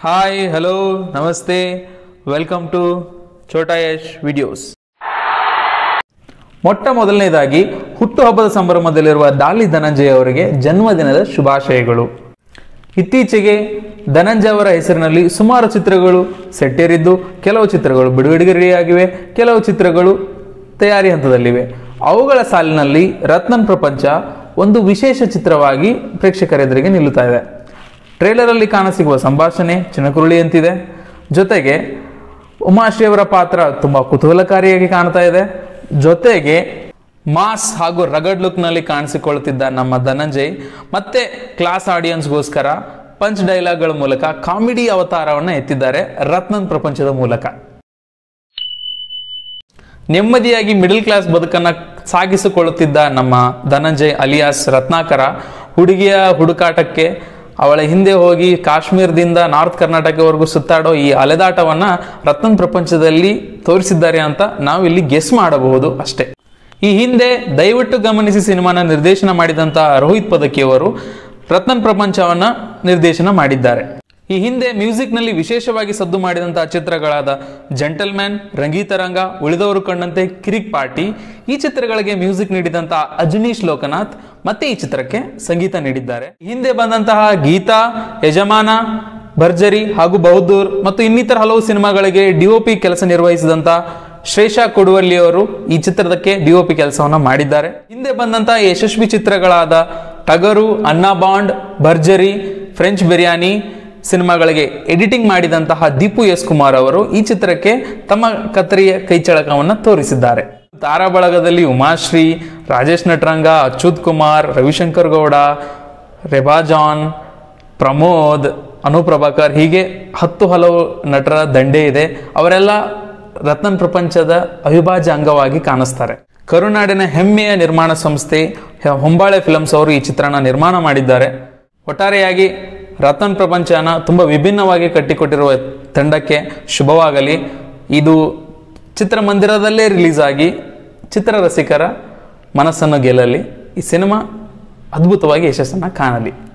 hi hello ನಮಸ್ತೆ welcome to Chhota Yash videos ಮೊಟ್ಟ ಮೊದಲನೇದಾಗಿ ಹುಟ್ಟುಹಬ್ಬದ ಸಂಭ್ರಮದಲ್ಲಿರುವ ಡಾಲಿ ಧನಂಜಯ ಅವರಿಗೆ ಜನ್ಮದಿನದ ಶುಭಾಶಯಗಳು ಇತ್ತೀಚೆಗೆ ಧನಂಜಯ ಅವರ ಹೆಸರಿನಲ್ಲಿ ಸುಮಾರು ಚಿತ್ರಗಳು ಸೆಟ್ಟೇರಿದ್ದು ಕೆಲವು ಚಿತ್ರಗಳು ಬಿಡುಗಡೆಗೆ ರೆಡಿಯಾಗಿವೆ ಕೆಲವು ಚಿತ್ರಗಳು ತಯಾರಿ ಹಂತದಲ್ಲಿವೆ ಅವುಗಳ ಸಾಲಿನಲ್ಲಿ ರತ್ನನ್ ಪ್ರಪಂಚ ಒಂದು ವಿಶೇಷ ಚಿತ್ರವಾಗಿ ಪ್ರೇಕ್ಷಕರ ಎದುರಿಗೆ ನಿಲ್ಲುತ್ತಾ ಇದೆ ಟ್ರೇಲರಲ್ಲಿ ಕಾಣಸಿಗುವ ಸಂಭಾಷಣೆ ಚಿನಕುರುಳಿಯಂತಿದೆ ಜೊತೆಗೆ ಉಮಾಶ್ರೀ ಅವರ ಪಾತ್ರ ತುಂಬಾ ಕುತೂಹಲಕಾರಿಯಾಗಿ ಕಾಣ್ತಾ ಇದೆ ಜೊತೆಗೆ ಮಾಸ್ ಹಾಗೂ ರಗಡ್ ಲುಕ್ನಲ್ಲಿ ಕಾಣಿಸಿಕೊಳ್ಳುತ್ತಿದ್ದ ನಮ್ಮ ಧನಂಜಯ್ ಮತ್ತೆ ಕ್ಲಾಸ್ ಆಡಿಯನ್ಸ್ಗೋಸ್ಕರ ಪಂಚ್ ಡೈಲಾಗ್ಗಳ ಮೂಲಕ ಕಾಮಿಡಿ ಅವತಾರವನ್ನು ಎತ್ತಿದ್ದಾರೆ ರತ್ನನ್ ಪ್ರಪಂಚದ ಮೂಲಕ ನೆಮ್ಮದಿಯಾಗಿ ಮಿಡಲ್ ಕ್ಲಾಸ್ ಬದುಕನ್ನ ಸಾಗಿಸಿಕೊಳ್ಳುತ್ತಿದ್ದ ನಮ್ಮ ಧನಂಜಯ್ ಅಲಿಯಾಸ್ ರತ್ನಾಕರ ಹುಡುಗಿಯ ಹುಡುಕಾಟಕ್ಕೆ ಅವಳ ಹಿಂದೆ ಹೋಗಿ ಕಾಶ್ಮೀರದಿಂದ ನಾರ್ತ್ ಕರ್ನಾಟಕವರೆಗೂ ಸುತ್ತಾಡೋ ಈ ಅಲೆದಾಟವನ್ನ ರತ್ನನ್ ಪ್ರಪಂಚದಲ್ಲಿ ತೋರಿಸಿದ್ದಾರೆ ಅಂತ ನಾವು ಇಲ್ಲಿ ಗೆಸ್ ಮಾಡಬಹುದು ಅಷ್ಟೇ ಈ ಹಿಂದೆ ದಯವಿಟ್ಟು ಗಮನಿಸಿ ಸಿನಿಮಾನ ನಿರ್ದೇಶನ ಮಾಡಿದಂತಹ ರೋಹಿತ್ ಪದಕಿಯವರು ರತ್ನನ್ ಪ್ರಪಂಚವನ್ನ ನಿರ್ದೇಶನ ಮಾಡಿದ್ದಾರೆ ಈ ಹಿಂದೆ ಮ್ಯೂಸಿಕ್ನಲ್ಲಿ ವಿಶೇಷವಾಗಿ ಸದ್ದು ಮಾಡಿದಂತಹ ಚಿತ್ರಗಳಾದ ಜೆಂಟಲ್ಮ್ಯಾನ್ ರಂಗೀತರಂಗ ಉಳಿದವರು ಕಂಡಂತೆ ಕಿರಿಕ್ ಪಾರ್ಟಿ ಈ ಚಿತ್ರಗಳಿಗೆ ಮ್ಯೂಸಿಕ್ ನೀಡಿದಂತಹ ಅಜನೀಶ್ ಲೋಕನಾಥ್ ಮತ್ತೆ ಈ ಚಿತ್ರಕ್ಕೆ ಸಂಗೀತ ನೀಡಿದ್ದಾರೆ ಈ ಹಿಂದೆ ಬಂದಂತಹ ಗೀತಾ ಯಜಮಾನ ಭರ್ಜರಿ ಹಾಗೂ ಬಹದ್ದೂರ್ ಮತ್ತು ಇನ್ನಿತರ ಹಲವು ಸಿನಿಮಾಗಳಿಗೆ ಡಿಒಪಿ ಕೆಲಸ ನಿರ್ವಹಿಸಿದಂತ ಶ್ರೇಷಾ ಕೊಡುವಲ್ಲಿ ಅವರು ಈ ಚಿತ್ರದಕ್ಕೆ ಡಿಒಪಿ ಕೆಲಸವನ್ನ ಮಾಡಿದ್ದಾರೆ ಹಿಂದೆ ಬಂದಂತಹ ಯಶಸ್ವಿ ಚಿತ್ರಗಳಾದ ಟಗರು ಅಣ್ಣಾ ಬಾಂಡ್ ಭರ್ಜರಿ ಫ್ರೆಂಚ್ ಬಿರಿಯಾನಿ ಸಿನಿಮಾಗಳಿಗೆ ಎಡಿಟಿಂಗ್ ಮಾಡಿದಂತಹ ದೀಪು ಎಸ್ ಕುಮಾರ್ ಅವರು ಈ ಚಿತ್ರಕ್ಕೆ ತಮ್ಮ ಕತ್ತರಿಯ ಕೈಚಳಕವನ್ನು ತೋರಿಸಿದ್ದಾರೆ ತಾರಾ ಬಳಗದಲ್ಲಿ ಉಮಾಶ್ರೀ ರಾಜೇಶ್ ನಟರಂಗ ಅಚ್ಯುತ್ ಕುಮಾರ್ ರವಿಶಂಕರ್ ಗೌಡ ರೆಬಾ ಜಾನ್ ಪ್ರಮೋದ್ ಅನುಪ್ರಭಾಕರ್ ಹೀಗೆ ಹತ್ತು ಹಲವು ನಟರ ದಂಡೆ ಇದೆ ಅವರೆಲ್ಲ ರತ್ನನ್ ಪ್ರಪಂಚದ ಅವಿಭಾಜ್ಯ ಅಂಗವಾಗಿ ಕಾಣಿಸ್ತಾರೆ ಕರುನಾಡಿನ ಹೆಮ್ಮೆಯ ನಿರ್ಮಾಣ ಸಂಸ್ಥೆ ಹೆ- ಹೊಂಬಾಳೆ ಫಿಲಮ್ಸ್ ಅವರು ಈ ಚಿತ್ರನ ನಿರ್ಮಾಣ ಮಾಡಿದ್ದಾರೆ ಒಟ್ಟಾರೆಯಾಗಿ ರತನ್ ಪ್ರಪಂಚನ ತುಂಬ ವಿಭಿನ್ನವಾಗಿ ಕಟ್ಟಿಕೊಟ್ಟಿರುವ ತಂಡಕ್ಕೆ ಶುಭವಾಗಲಿ ಇದು ಚಿತ್ರಮಂದಿರದಲ್ಲೇ ರಿಲೀಸ್ ಆಗಿ ಚಿತ್ರರಸಿಕರ ಮನಸ್ಸನ್ನು ಗೆಲ್ಲಲಿ ಈ ಸಿನಿಮಾ ಅದ್ಭುತವಾಗಿ ಯಶಸ್ಸನ್ನು ಕಾಣಲಿ